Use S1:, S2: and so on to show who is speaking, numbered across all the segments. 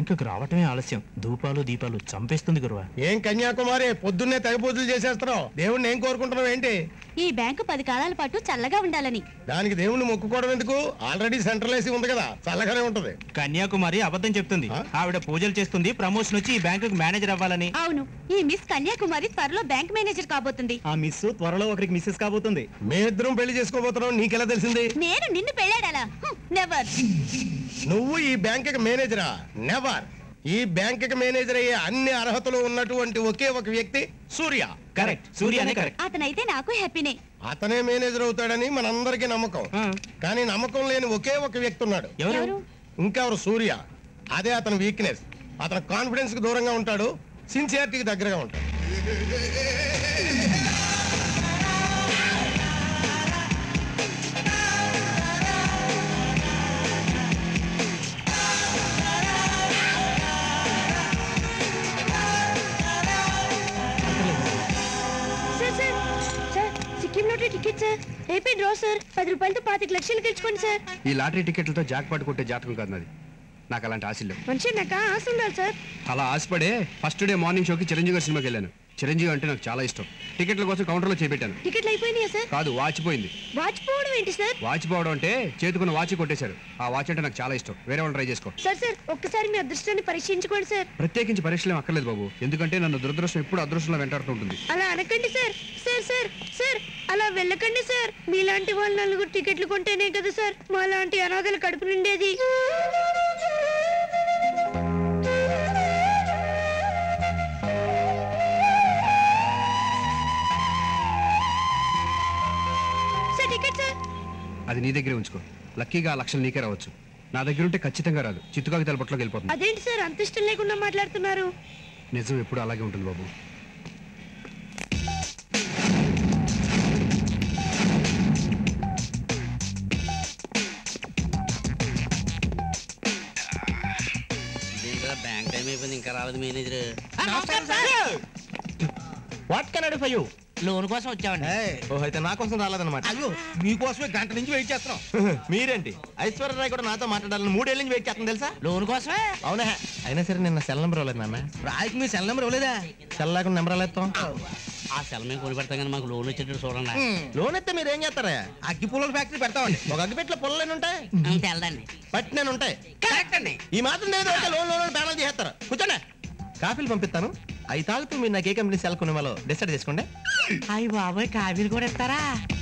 S1: బ్యాంకుకు రావటమే ఆలస్యం ధూపాలు దీపాలు చంపేస్తుంది గురువా
S2: ఏం కన్యాకుమారి పొద్దున్నే తెగ పూజలు చేసేస్తున్నావు దేవుణ్ణి ఏం కోరుకుంటున్నావు ఏంటి
S3: ఈ బ్యాంకు పది కాలాల పాటు చల్లగా ఉండాలని
S2: దానికి దేవుణ్ణి మొక్కుకోవడం ఎందుకు ఆల్రెడీ సెంట్రల్ ఏసీ ఉంది కదా చల్లగానే ఉంటది
S1: కన్యాకుమారి అబద్ధం చెప్తుంది
S2: ఆ?
S1: ఆవిడ పూజలు చేస్తుంది ప్రమోషన్ వచ్చి ఈ బ్యాంకుకు మేనేజర్ అవ్వాలని
S3: అవును ఈ మిస్ కన్యాకుమారి త్వరలో బ్యాంక్ మేనేజర్ కాబోతుంది
S4: ఆ మిస్ త్వరలో ఒకరికి మిస్సెస్ కాబోతుంది
S2: మీ ఇద్దరం పెళ్లి చేసుకోబోతున్నావు నీకెలా తెలిసింది
S3: నేను నిన్ను పెళ్ళాడాలా నెవర్
S2: నువ్వు ఈ బ్యాంకుకి మేనేజరా నెవర్ ఈ బ్యాంకుకి మేనేజర్ అయ్యే అన్ని అర్హతలు ఉన్నటువంటి ఒకే ఒక వ్యక్తి సూర్య
S1: కరెక్ట్ సూర్యనే కరెక్ట్
S3: అతనైతే నాకు హ్యాపీనే
S2: అతనే మేనేజర్ అవుతాడని మనందరికీ నమ్మకం కానీ నమ్మకం లేని ఒకే ఒక వ్యక్తి ఉన్నాడు
S1: ఎవరు
S3: ఎవరు
S2: ఇంకెవరు సూర్య అదే అతని వీక్నెస్ అతను కాన్ఫిడెన్స్ కి దూరంగా ఉంటాడు సిన్సియారిటీకి దగ్గరగా ఉంటాడు
S3: sir sir sir Sikkim lottery ticket sir AP draw sir పది రూపాయలతో పాతిక లక్షలు గెలుచుకోండి సార్
S5: ఈ లాటరీ టికెట్లతో జాక్పాట్ కొట్టే జాతకం కాదు నాది నాకు అలాంటి ఆశలు లేవు
S3: మనిషి నాకు ఆశ ఉండాలి సార్
S5: అలా ఆశపడే ఫస్ట్ డే మార్నింగ్ షోకి చిరంజీవి గారి సినిమాకి వెళ్ళాను చిరంజీవి అంటే నాకు చాలా ఇష్టం టికెట్ల కోసం కౌంటర్లో చేపెట్టాను
S3: టికెట్లు అయిపోయినాయా సార్
S5: కాదు వాచిపోయింది
S3: వాచిపోవడం ఏంటి సార్
S5: వాచిపోవడం అంటే చేతుకున్న వాచి కొట్టేశారు ఆ వాచ్ అంటే నాకు చాలా ఇష్టం వేరే వాళ్ళు ట్రై చేసుకో
S3: సార్ సార్ ఒక్కసారి మీ అదృష్టాన్ని పరీక్షించుకోండి సార్
S5: ప్రత్యేకించి పరీక్షలు ఏం అక్కర్లేదు బాబు ఎందుకంటే నన్ను దురదృష్టం ఎప్పుడు అదృష్టంలో వెంటాడుతూ ఉంటుంది
S3: అలా అనకండి సార్ సార్ సార్ సార్ అలా వెళ్ళకండి సార్ మీలాంటి వాళ్ళు నలుగురు టికెట్లు కొంటేనే కదా సార్ మాలాంటి అనాథల కడుపు నిండేది సార్ టికెట్ సార్
S5: అది నీ దగ్గరే ఉంచుకో లక్కీగా ఆ లక్షలు నీకే రావచ్చు నా దగ్గర ఉంటే ఖచ్చితంగా రాదు చిత్తుకాకి తలపట్లోకి వెళ్ళిపోతుంది
S3: అదేంటి సార్ అంత ఇష్టం లేకుండా మాట్లాడుతున్నారు
S5: నిజం ఎప్పుడు అలాగే ఉంటుంది బాబు
S6: దీంట్లో బ్యాంక్ టైం అయిపోయింది ఇంకా రాలేదు manager
S2: what can I for you
S6: loan కోసం వచ్చామండి
S2: ఓ అయితే నా కోసం రాలేదన్నమాట
S7: అయ్యో మీకోసమే గంట నుంచి వెయిట్ చేస్తున్నాం
S2: మీరేంటి ఐశ్వర్యరాయ్ కూడా నాతో మాట్లాడాలని మూడేళ్ళ నుంచి వెయిట్ చేస్తాను తెలుసా
S6: లోన్ కోసమే
S2: అవునా అయినా సరే నిన్న సెల్ నెంబర్ ఇవ్వలేదు నాన్న
S7: రాయికి మీ సెల్ నెంబర్ ఇవ్వలేదా
S2: సెల్ లేకుండా నెంబర్ ఎలా ఎత్తాం
S6: ఆ సెల్ మేము కొని పెడతాం కానీ మాకు లోన్ వచ్చేటట్టు చూడండి
S2: లోన్ ఎత్తే మీరు ఏం చేస్తారా
S7: అగ్గి పుల్లల ఫ్యాక్టరీ పెడతామండి
S2: ఒక అగ్గిపెట్లో పొలలేని ఉంటాయి
S6: అంత తెలదండి
S2: పట్టి నేను ఉంటాయి
S6: కరెక్ట్ అండి
S2: ఈ మాత్రం లేదు అంటే లోన్ లోన్ ప్యానల్ చేస్తారు కూర్చోండి కాఫీలు పంపిస్తాను అవి తాగుతూ మీరు నాకు ఏ కంపెనీ సెల్ కొనే డిసైడ్ చేసుకోండి
S6: అయ్యి బాబాయ్ కాఫీలు కూడా ఇస్తారా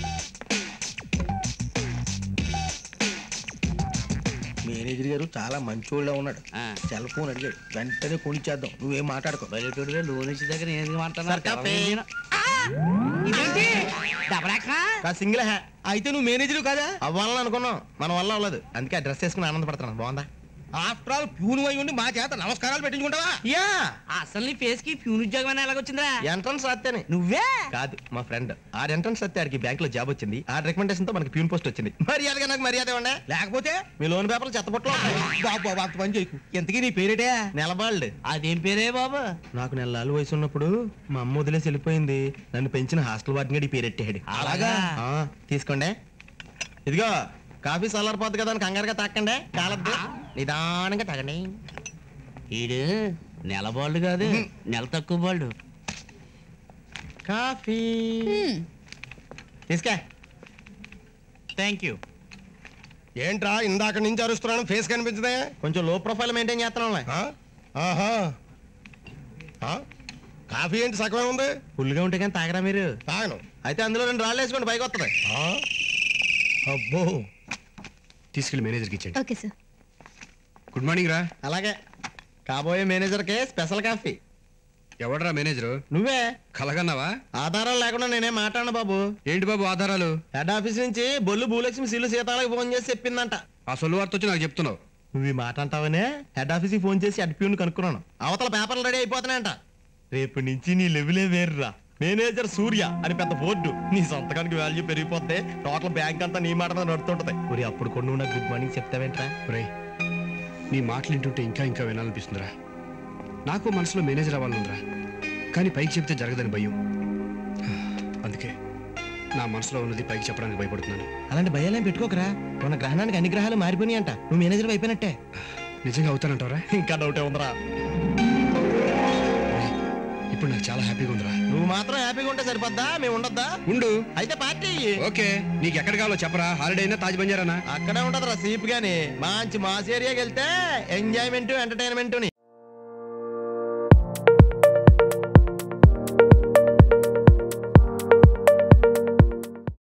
S7: మేనేజర్ గారు చాలా మంచోళ్ళ ఉన్నాడు
S6: ఆ.
S7: సెల్ ఫోన్ అడిగాడు వెంటనే కొనిచ్చేద్దాం నువ్వేం మాట్లాడుకో
S6: బయటోడివే లోన్ ఇచ్చే దగ్గర నేను ఎందుకు
S2: సార్, కాఫీ.
S6: మాట్లాడుతున్నా ఇదేంటి డబరాకా
S2: కా సింగిల్ హ్యా
S7: అయితే నువ్వు మేనేజర్ కదా
S2: అవ్వాలని అనుకున్నాం మన వల్ల అవ్వలేదు అందుకే ఆ డ్రెస్ వేసుకుని ఆనందపడుతున్నాను బాగుందా
S7: ఆఫ్టర్ ఆల్ ప్యూన్ అయి ఉండి మా చేత నమస్కారాలు పెట్టించుకుంటావా
S2: యా
S6: అసలు నీ ఫేస్ కి ప్యూన్ ఉద్యోగం అని ఎలాగొచ్చిందిరా
S2: ఎంట్రన్స్ రాస్తేనే
S6: నువ్వే
S2: కాదు మా ఫ్రెండ్ ఆ ఎంట్రన్స్ వస్తే ఆడికి బ్యాంక్ లో జాబ్ వచ్చింది ఆ రికమెండేషన్ తో మనకి ప్యూన్ పోస్ట్ వచ్చింది మర్యాదగా నాకు మర్యాద ఇవ్వండి
S7: లేకపోతే
S2: మీ లోన్ పేపర్లు చెత్తపట్లో
S7: బాబు బాబు అంత పని చేయకు ఎంతకీ నీ పేరేటే
S2: నెలబాళ్ళు
S6: అదేం పేరే బాబు
S2: నాకు నెలలు వయసు ఉన్నప్పుడు మా అమ్మ వదిలేసి వెళ్ళిపోయింది నన్ను పెంచిన హాస్టల్ వార్డెన్ గడి పేరెట్టాడు
S6: అలాగా?
S2: ఆ, తీసుకోండి ఇదిగో కాఫీ చల్లారిపోద్ది కదా అని కంగారుగా తాకండి కాలద్దు నిదానంగా తాగండి
S6: ఈడు నెల బాల్డ్ కాదు నెల తక్కువ బాల్డ్
S2: కాఫీ తీసుకా
S1: థ్యాంక్ యూ
S2: ఏంట్రా ఇందాక నుంచి అరుస్తున్నాను ఫేస్ కనిపించదే కొంచెం లో ప్రొఫైల్ మెయింటైన్ చేస్తున్నాం ఆహా ఆ? కాఫీ ఏంటి సగమే ఉంది ఫుల్గా ఉంటే కానీ తాగరా మీరు తాగను అయితే అందులో రెండు రాళ్ళు వేసుకోండి పైకి వస్తుంది అబ్బో
S5: తీసుకెళ్లి మేనేజర్కి ఇచ్చేయండి
S3: ఓకే సార్
S5: గుడ్ మార్నింగ్ రా
S2: అలాగే కాబోయే మేనేజర్కే స్పెషల్ కాఫీ
S5: ఎవడరా మేనేజరు
S2: నువ్వే
S5: కలగన్నావా
S2: ఆధారాలు లేకుండా నేనే మాట్లాడను బాబు
S5: ఏంటి బాబు ఆధారాలు
S2: హెడ్ ఆఫీస్ నుంచి బొల్లు భూలక్ష్మి సిల్లు సీతాలకు ఫోన్ చేసి చెప్పిందంట
S5: ఆ సొల్లు వార్త వచ్చి నాకు చెప్తున్నావు
S2: నువ్వు ఈ మాట అంటావనే హెడ్ ఆఫీస్కి ఫోన్ చేసి హెడ్ ప్యూన్ కనుక్కున్నాను అవతల పేపర్లు రెడీ అయిపోతున్నాయంట రేపు నుంచి నీ లెవెలే వేరురా మేనేజర్ సూర్య అని పెద్ద బోర్డు నీ సొంతకానికి వాల్యూ పెరిగిపోతే టోటల్ బ్యాంక్ అంతా నీ మాట మీద నడుతుంటది ఒరే అప్పుడు కొన్ని నువ్వు నాకు గుడ్ మార్నింగ్ చెప్తావేంట్రా
S5: ఒరేయ్ నీ మాటలు వింటుంటే ఇంకా ఇంకా వినాలనిపిస్తుందిరా నాకు మనసులో మేనేజర్ అవ్వాలనుందిరా కానీ పైకి చెప్తే జరగదని భయం అందుకే నా మనసులో ఉన్నది పైకి చెప్పడానికి భయపడుతున్నాను
S2: అలాంటి భయాలేం పెట్టుకోకరా మన గ్రహణానికి అన్ని గ్రహాలు మారిపోయినాయి అంట నువ్వు మేనేజర్ అయిపోయినట్టే
S5: నిజంగా అవుతానంటారా
S2: ఇంకా డౌటే ఉందిరా
S5: ఇప్పుడు నాకు చాలా హ్యాపీగా ఉందిరా
S2: నువ్వు మాత్రం హ్యాపీగా ఉంటే సరిపోద్దా మేము ఉండొద్దా
S5: ఉండు
S2: అయితే పార్టీ ఇయ్యి.
S5: ఓకే నీకు ఎక్కడ కావాలో చెప్పరా హాలిడే అయినా తాజ్ బంజారానా
S2: అక్కడే ఉంటదిరా సీప్ గాని మంచి మాస్ ఏరియాకి వెళ్తే ఎంజాయ్మెంట్ ఎంటర్టైన్మెంట్